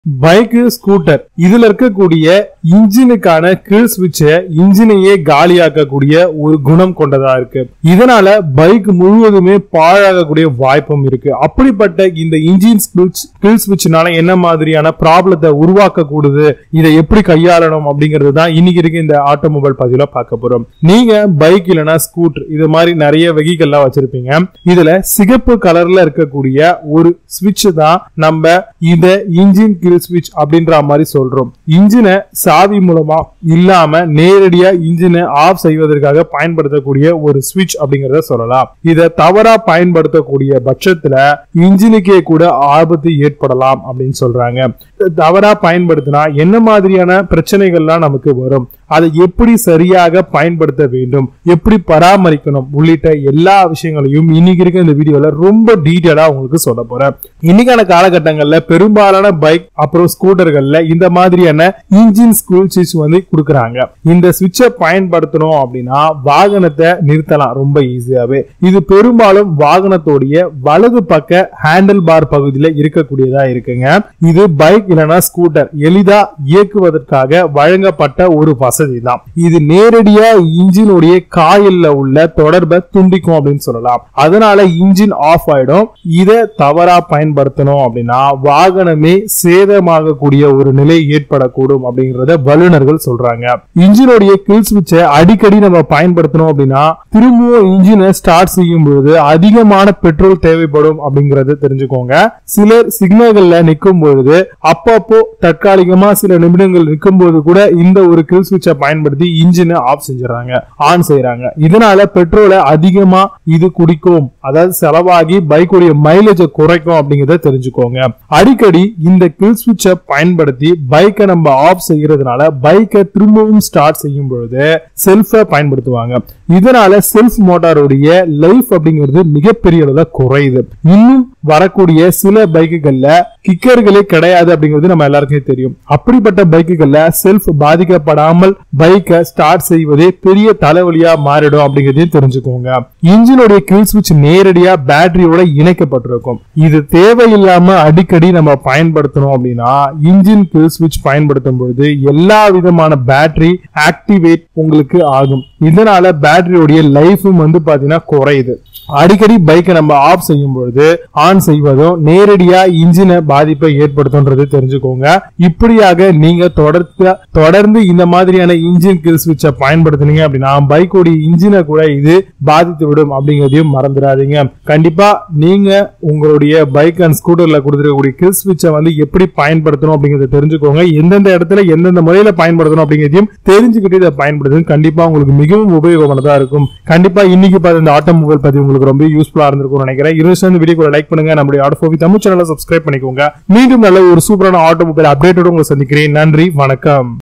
bike scooter இதுல இருக்கக்கூடிய இன்ஜினுக்கான கீழ் சுவிட்சை இன்ஜினையே காலியாக்கக்கூடிய ஒரு குணம் கொண்டதா இருக்கு இதனால பைக் முழுவதுமே பாழாகக்கூடிய வாய்ப்பும் இருக்கு அப்படிப்பட்ட இந்த இன்ஜின் ஸ்விட்ச் கீழ் சுவிட்ச்னால என்ன மாதிரியான ப்ராப்ளத்தை உருவாக்க கூடுது இதை எப்படி கையாளணும் அப்படிங்கிறது தான் இன்னைக்கு இருக்க இந்த ஆட்டோமொபைல் பதிவுல பார்க்க போறோம் நீங்க பைக் இல்லைன்னா ஸ்கூட்டர் இது மாதிரி நிறைய வெஹிக்கல்லாம் வச்சிருப்பீங்க இதுல சிகப்பு கலர்ல இருக்கக்கூடிய ஒரு சுவிட்ச் தான் நம்ம இந்த இன்ஜின் கில் ஸ்விட்ச் அப்படின்ற மாதிரி சொல்றோம் இன்ஜினை சாவி மூலமா இல்லாம நேரடியா இன்ஜினை ஆஃப் செய்வதற்காக பயன்படுத்தக்கூடிய ஒரு சுவிட்ச் அப்படிங்கறத சொல்லலாம் இதை தவறா பயன்படுத்தக்கூடிய பட்சத்துல இன்ஜினுக்கே கூட ஆபத்து ஏற்படலாம் அப்படின்னு சொல்றாங்க தவறா பயன்படுத்தினா என்ன மாதிரியான பிரச்சனைகள்லாம் நமக்கு வரும் அதை எப்படி சரியாக பயன்படுத்த வேண்டும் எப்படி பராமரிக்கணும் உள்ளிட்ட எல்லா விஷயங்களையும் இன்னைக்கு இருக்க இந்த வீடியோல ரொம்ப டீட்டெயிலா உங்களுக்கு சொல்ல போறேன் இன்னைக்கான காலகட்டங்கள்ல பெரும்பாலான பைக் அப்புறம் ஸ்கூட்டர்கள்ல இந்த மாதிரியான இன்ஜின் ஸ்கூல் சுவிட்ச் வந்து கொடுக்குறாங்க இந்த சுவிட்சை பயன்படுத்தணும் அப்படின்னா வாகனத்தை நிறுத்தலாம் ரொம்ப ஈஸியாவே இது பெரும்பாலும் வாகனத்தோடைய வலது பக்க ஹேண்டில் பார் பகுதியில இருக்கக்கூடியதா இருக்குங்க இது பைக் இல்லைன்னா ஸ்கூட்டர் எளிதா இயக்குவதற்காக வழங்கப்பட்ட ஒரு வசதி தான் இது நேரடியா இன்ஜினுடைய காயில்ல உள்ள தொடர்பை துண்டிக்கும் அப்படின்னு சொல்லலாம் அதனால இன்ஜின் ஆஃப் ஆயிடும் இதை தவறா பயன்படுத்தணும் அப்படின்னா வாகனமே சேதமாகக்கூடிய ஒரு நிலை ஏற்படக்கூடும் அப்படிங்கறத வல்லுநர்கள் சொல்றாங்க இன்ஜினுடைய கில் சுவிட்சை அடிக்கடி நம்ம பயன்படுத்தணும் அப்படின்னா திரும்பவும் இன்ஜினை ஸ்டார்ட் செய்யும் பொழுது அதிகமான பெட்ரோல் தேவைப்படும் அப்படிங்கறத தெரிஞ்சுக்கோங்க சிலர் சிக்னல்கள்ல நிற்கும் பொழுது அப்பப்போ தற்காலிகமா சில நிமிடங்கள் நிற்கும் போது கூட இந்த ஒரு கில் சுவிட்சை பயன்படுத்தி இன்ஜினை ஆஃப் செஞ்சுறாங்க ஆன் செய்யறாங்க இதனால பெட்ரோலை அதிகமா இது குடிக்கும் அதாவது செலவாகி பைக்குடைய மைலேஜை குறைக்கும் அப்படிங்கறத தெரிஞ்சுக்கோங்க அடிக்கடி இந்த கில் சுவிட்சை பயன்படுத்தி பைக்கை நம்ம ஆஃப் செய்யறதுனால பைக்கை திரும்பவும் ஸ்டார்ட் செய்யும் பொழுது செல்ஃபை பயன்படுத்துவாங்க இதனால செல்ஃப் மோட்டாருடைய லைஃப் அப்படிங்கிறது மிகப்பெரிய அளவுல குறையுது இன்னும் வரக்கூடிய சில பைக்குகள்ல கிக்கர்களே கிடையாது அப்படிங்கிறது நம்ம எல்லாருக்குமே தெரியும் அப்படிப்பட்ட பைக்குகள்ல செல்ஃப் பாதிக்கப்படாமல் பைக்கை ஸ்டார்ட் செய்வதே பெரிய தலைவலியா மாறிடும் அப்படிங்கறதையும் தெரிஞ்சுக்கோங்க இன்ஜினுடைய கில் சுவிட்ச் நேரடியா பேட்டரியோட இணைக்கப்பட்டிருக்கும் இது தேவையில்லாம அடிக்கடி நம்ம பயன்படுத்தணும் அப்படின்னா இன்ஜின் கில் சுவிட்ச் பயன்படுத்தும் பொழுது எல்லா விதமான பேட்டரி ஆக்டிவேட் உங்களுக்கு ஆகும் இதனால பேட்டரியோடைய லைஃபும் வந்து பாத்தீங்கன்னா குறையுது அடிக்கடி பைக்கை நம்ம ஆஃப் செய்யும் பொழுது ஆன் செய்வதும் நேரடியா இன்ஜினை பாதிப்பை ஏற்படுத்தும்ன்றது தெரிஞ்சுக்கோங்க இப்படியாக நீங்க தொடர்ந்து தொடர்ந்து இந்த மாதிரியான இன்ஜின் கில் சுவிட்சை பயன்படுத்துனீங்க அப்படின்னா பைக்கோடைய இன்ஜினை கூட இது பாதித்து விடும் அப்படிங்கிறதையும் மறந்துடாதீங்க கண்டிப்பா நீங்க உங்களுடைய பைக் அண்ட் ஸ்கூட்டர்ல கொடுத்துருக்கக்கூடிய கில் சுவிட்சை வந்து எப்படி பயன்படுத்தணும் அப்படிங்கறத தெரிஞ்சுக்கோங்க எந்தெந்த இடத்துல எந்தெந்த முறையில பயன்படுத்தணும் அப்படிங்கிறதையும் தெரிஞ்சுக்கிட்டு இதை பயன்படுத்தும் கண்டிப்பா உங்களுக்கு மிகவும் உபயோகமானதா இருக்கும் கண்டிப்பா இன்னைக்கு பார்த்த இந்த ஆட்டோமொபைல் பத்தி உங்களுக்கு ரொம்ப யூஸ்ஃபுல்லா இருந்திருக்கும் நினைக்கிறேன் இருபது இந்த வீடியோ லைக் பண்ணுங்க நம்முடைய ஆட்டோபோவி தமிழ் சேனலை சப்ஸ்கிரைப் பண்ணிக்கோங்க மீண்டும் நல்ல ஒரு சூப்பரான ஆட்டோமொபைல் அப்டேட்டோட உங்களை சந்திக்கிறேன் நன்றி வணக்கம்